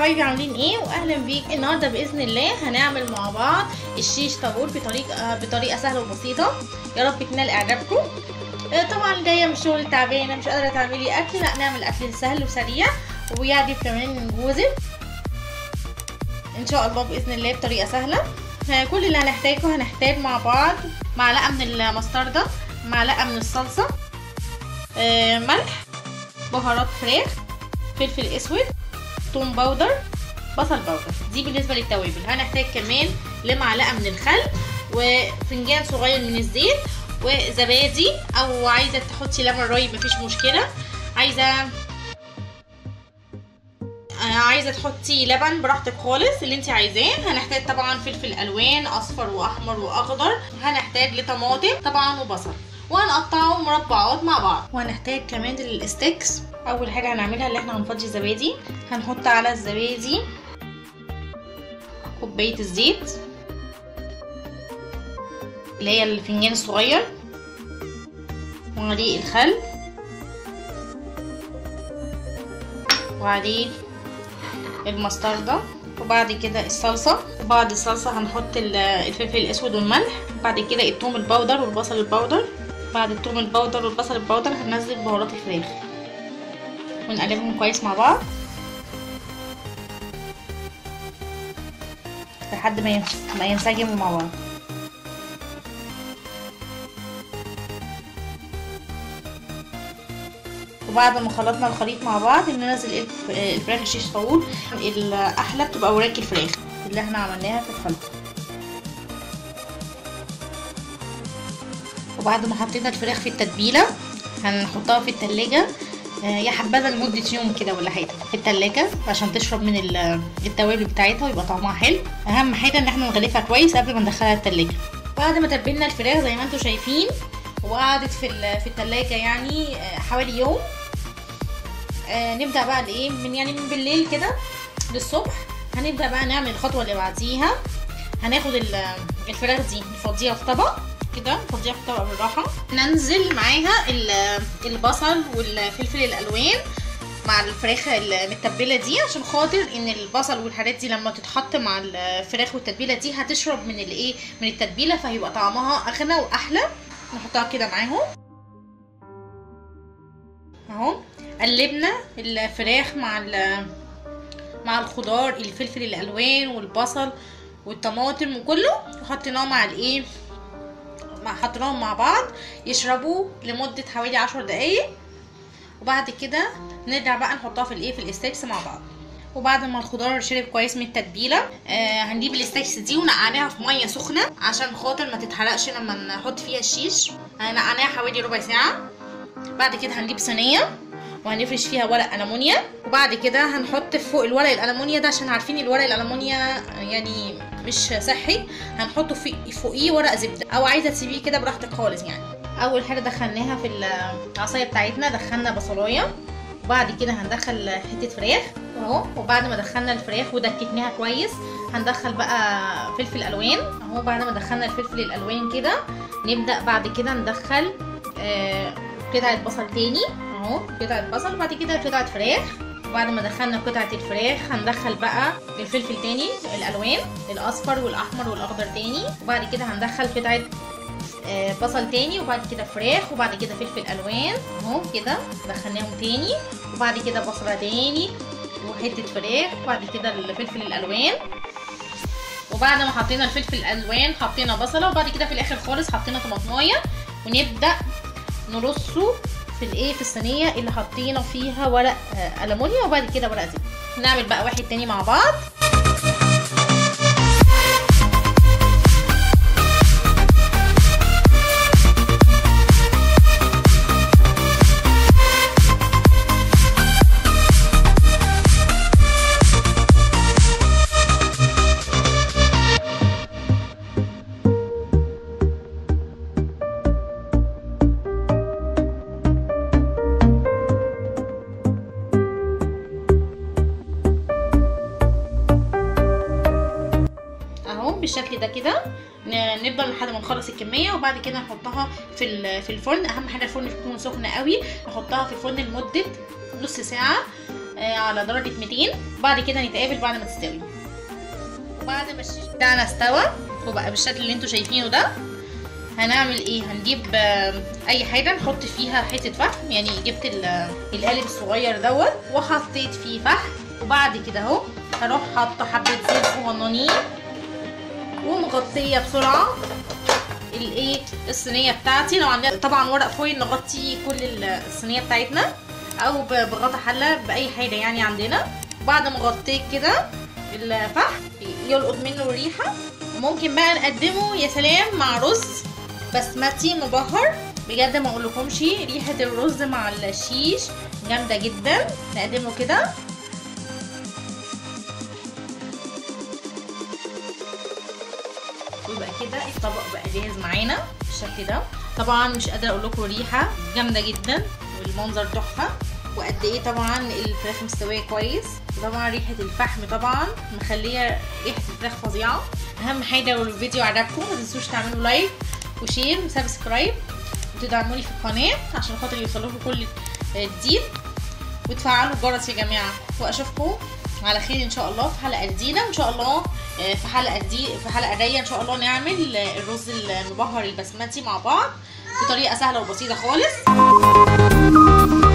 حبايبي عاملين ايه واهلا بيك النهارده باذن الله هنعمل مع بعض الشيش طابور بطريقه بطريقه سهله وبسيطه يا رب تنال اعجابكم آه، طبعا جايه من الشغل تعبانه مش قادره تعملي اكل لا نعمل اكل سهل وسريع ويعجب كمان من جوزك ان شاء الله باذن الله بطريقه سهله آه، كل اللي هنحتاجه هنحتاج مع بعض معلقه من المستردة معلقه من الصلصه آه، ملح بهارات فراخ فلفل اسود توم باودر بصل باودر دي بالنسبه للتوابل هنحتاج كمان لمعلقه من الخل وفنجان صغير من الزيت وزبادي او عايزه تحطي لبن رايب مفيش مشكله عايزه عايزه تحطي لبن براحتك خالص اللي انت عايزاه هنحتاج طبعا فلفل الوان اصفر واحمر واخضر هنحتاج لطماطم طبعا وبصل وهنقطعه مربعات مع بعض وهنحتاج كمان الستيكس اول حاجه هنعملها اللي احنا هنفضي الزبادي هنحط على الزبادي كوبايه الزيت اللي هي الفنجان الصغير وعليه الخل وعليه المستردة وبعد كده الصلصة وبعد الصلصة هنحط الفلفل الأسود والملح بعد كده الثوم البودر والبصل البودر بعد الثوم البودر والبصل البودر هننزل بهارات الفراخ ونقلبهم كويس مع بعض لحد ما ما ينسجموا مع بعض وبعد ما خلطنا الخليط مع بعض ننزل الفراخ الشيش طاووق الاحلى بتبقى وراك الفراخ اللي احنا عملناها في الخلط وبعد ما حطينا الفراخ في التتبيله هنحطها في التلاجة يا حبذا لمدة يوم كده ولا حاجة في التلاجة عشان تشرب من التوابل بتاعتها ويبقى طعمها حلو أهم حاجة إن احنا نغلفها كويس قبل ما ندخلها التلاجة بعد ما تبلنا الفراخ زي ما انتم شايفين وقعدت في في التلاجة يعني حوالي يوم آه نبدا بقى الايه من يعني من بالليل كده للصبح هنبدا بقى نعمل الخطوه اللي بعديها هناخد الفراخ دي نفضيها في طبق كده نفضيها في طبق بالراحه ننزل معاها البصل والفلفل الالوان مع الفراخ المتبله دي عشان خاطر ان البصل والحاجات دي لما تتحط مع الفراخ والتتبيله دي هتشرب من الايه من التتبيله فهيبقى طعمها اغنى واحلى نحطها كده معاهم اهو قلبنا الفراخ مع مع الخضار الفلفل الالوان والبصل والطماطم وكله وحطيناه مع الايه مع حطيناهم مع بعض يشربوا لمده حوالي عشر دقايق وبعد كده نرجع بقى نحطها في الايه في الاستيكس مع بعض وبعد ما الخضار شرب كويس من التتبيله آه هنجيب الاستيكس دي ونقعناها في ميه سخنه عشان خاطر ما تتحرقش لما نحط فيها الشيش هنقعناها حوالي ربع ساعه بعد كده هنجيب صينيه وهنفرش فيها ورق ألمونيا وبعد كده هنحط فوق الورق الألمونيا ده عشان عارفين الورق الألمونيا يعني مش صحي هنحطه في فوقيه ورق زبدة أو عايزة تسيبيه كده براحتك خالص يعني أول حاجة دخلناها في العصاية بتاعتنا دخلنا بصلاية وبعد كده هندخل حتة فراخ اهو وبعد ما دخلنا الفراخ ودككناها كويس هندخل بقى فلفل الوان اهو بعد ما دخلنا الفلفل الالوان كده نبدا بعد كده ندخل آه قطعه بصل تاني اهو قطعه بصل وبعد كده قطعه فراخ وبعد ما دخلنا قطعه الفراخ هندخل بقى الفلفل تاني الالوان الاصفر والاحمر والاخضر تاني وبعد كده هندخل قطعه بصل تاني وبعد كده فراخ وبعد كده فلفل الوان اهو كده دخلناهم تاني وبعد كده بصله تاني وحته فراخ وبعد كده الفلفل الالوان وبعد ما حطينا الفلفل الالوان حطينا بصله وبعد كده في الاخر خالص حطينا طماطمايه ونبدا نرصه في الايه في الصينيه اللي حطينا فيها ورق آه المونيا وبعد كده ورق زبده نعمل بقى واحد تاني مع بعض بالشكل ده كده نفضل لحد ما نخلص الكميه وبعد كده نحطها في في الفرن اهم حاجه الفرن يكون سخن قوي نحطها في الفرن لمده نص ساعه آه على درجه 200 بعد كده نتقابل بعد ما تستوي وبعد ما الشيش بتاعنا استوى وبقى بالشكل اللي انتوا شايفينه ده هنعمل ايه هنجيب آه، اي حاجه نحط فيها حته فحم يعني جبت ال- القالب الصغير دوت وحطيت فيه فحم وبعد كده اهو هروح حاطه حبه زيت صغننين ومغطيه بسرعه الايه الصينيه بتاعتي لو عندنا طبعا ورق فويل نغطي كل ال- الصينيه بتاعتنا او ب- بغطا حله باي حاجه يعني عندنا بعد ما غطيت كده الفحم يلقط منه الريحه وممكن بقى نقدمه يا سلام مع رز بسمتي مبهر بجد ما اقولكمش ريحه الرز مع الشيش جامده جدا نقدمه كده ويبقى كده الطبق بقى جاهز معانا بالشكل ده طبعا مش قادره اقول لكم الريحه جامده جدا والمنظر تحفه وقد ايه طبعا الفراخ مستويه كويس وطبعا ريحه الفحم طبعا مخليه ريحه الفراخ فظيعه اهم حاجه لو الفيديو عجبكم ما تنسوش تعملوا لايك وشير وسبسكرايب وتدعموني في القناه عشان خاطر يوصلكم كل جديد وتفعلوا الجرس يا جماعه واشوفكم على خير ان شاء الله في حلقه جديده وان شاء الله آه، في حلقه دي في حلقه جايه ان شاء الله نعمل آه، الرز المبهر البسمتي مع بعض بطريقه سهله وبسيطه خالص